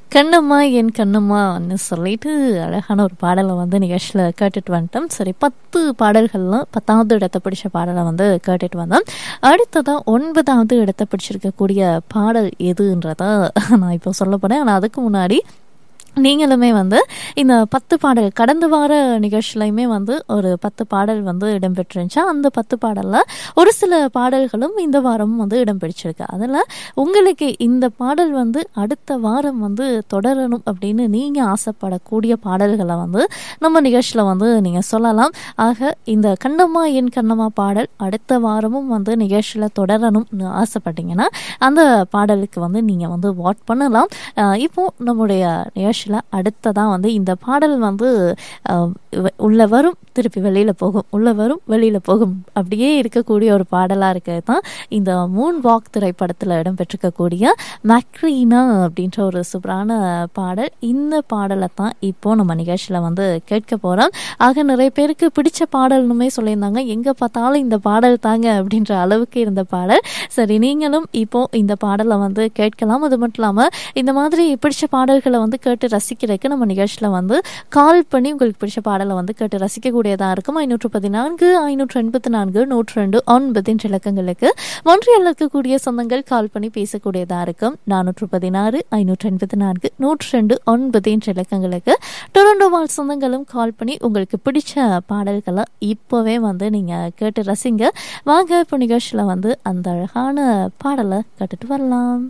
கண்ணம்மா என் கண்ணம்மான்னு சொல்லிட்டு அழகான ஒரு பாடலை வந்து நிகழ்ச்சியில் கேட்டுட்டு வந்துட்டோம் சரி பத்து பாடல்கள்லாம் பத்தாவது இடத்தை பிடிச்ச பாடலை வந்து கேட்டுட்டு வந்தோம் அடுத்ததான் ஒன்பதாவது இடத்தை பிடிச்சிருக்கக்கூடிய பாடல் எதுன்றத நான் இப்போ சொல்ல போகிறேன் ஆனால் அதுக்கு முன்னாடி நீங்களுமே வந்து இந்த பத்து பாடல் கடந்த வார நிகழ்ச்சிலையுமே வந்து ஒரு பத்து பாடல் வந்து இடம்பெற்றிருந்துச்சா அந்த பத்து பாடலில் ஒரு சில பாடல்களும் இந்த வாரமும் வந்து இடம்பெற்றிருக்கு அதில் உங்களுக்கு இந்த பாடல் வந்து அடுத்த வாரம் வந்து தொடரணும் அப்படின்னு நீங்கள் ஆசைப்படக்கூடிய பாடல்களை வந்து நம்ம நிகழ்ச்சியில் வந்து நீங்கள் சொல்லலாம் ஆக இந்த கண்ணம்மா என் கண்ணம்மா பாடல் அடுத்த வாரமும் வந்து நிகழ்ச்சியில் தொடரணும்னு ஆசைப்பட்டீங்கன்னா அந்த பாடலுக்கு வந்து நீங்கள் வந்து வாட் பண்ணலாம் அஹ் இப்போ நம்முடைய நிகழ்ச்சியில் அடுத்ததான் வந்து இந்த பாடல் வந்து அஹ், வ- உள்ள வரும் திருப்பி வெளியில் போகும் உள்ள வரும் வெளியில் போகும் அப்படியே இருக்கக்கூடிய ஒரு பாடலாக இருக்கிறது தான் இந்த மூன் வாக் திரைப்படத்தில் இடம்பெற்றிருக்கக்கூடிய மேக்ரீனா அப்படின்ற ஒரு சூப்பரான பாடல் இந்த பாடலை தான் இப்போ நம்ம நிகழ்ச்சியில் வந்து கேட்க போகிறோம் ஆக நிறைய பேருக்கு பிடிச்ச பாடல்னுமே சொல்லியிருந்தாங்க எங்கே பார்த்தாலும் இந்த பாடல் தாங்க அப்படின்ற அளவுக்கு இருந்த பாடல் சரி நீங்களும் இப்போ இந்த பாடலை வந்து கேட்கலாம் அது மட்டும் இல்லாமல் இந்த மாதிரி பிடிச்ச பாடல்களை வந்து கேட்டு ரசிக்கிறதுக்கு நம்ம நிகழ்ச்சியில் வந்து கால் பண்ணி உங்களுக்கு பிடிச்ச பாடலை வந்து கேட்டு ரசிக்கக்கூடியதாக இருக்கும் ஐநூற்று பதினான்கு ஐநூற்று எண்பத்தி நான்கு நூற்று ரெண்டு ஒன்பது என்ற இலக்கங்களுக்கு ஒன்றியல் இருக்கக்கூடிய சொந்தங்கள் கால் பண்ணி பேசக்கூடியதாக இருக்கும் நானூற்று பதினாறு ஐநூற்று எண்பத்தி நான்கு நூற்று ரெண்டு ஒன்பது என்ற இலக்கங்களுக்கு டொரண்டோ வாழ் சொந்தங்களும் கால் பண்ணி உங்களுக்கு பிடிச்ச பாடல்களை இப்போவே வந்து நீங்கள் கேட்டு ரசிங்க வாங்க இப்போ நிகழ்ச்சியில் வந்து அந்த அழகான பாடலை கேட்டுட்டு வரலாம்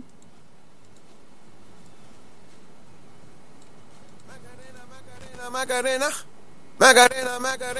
Macarena, Macarena, Macarena, Macarena.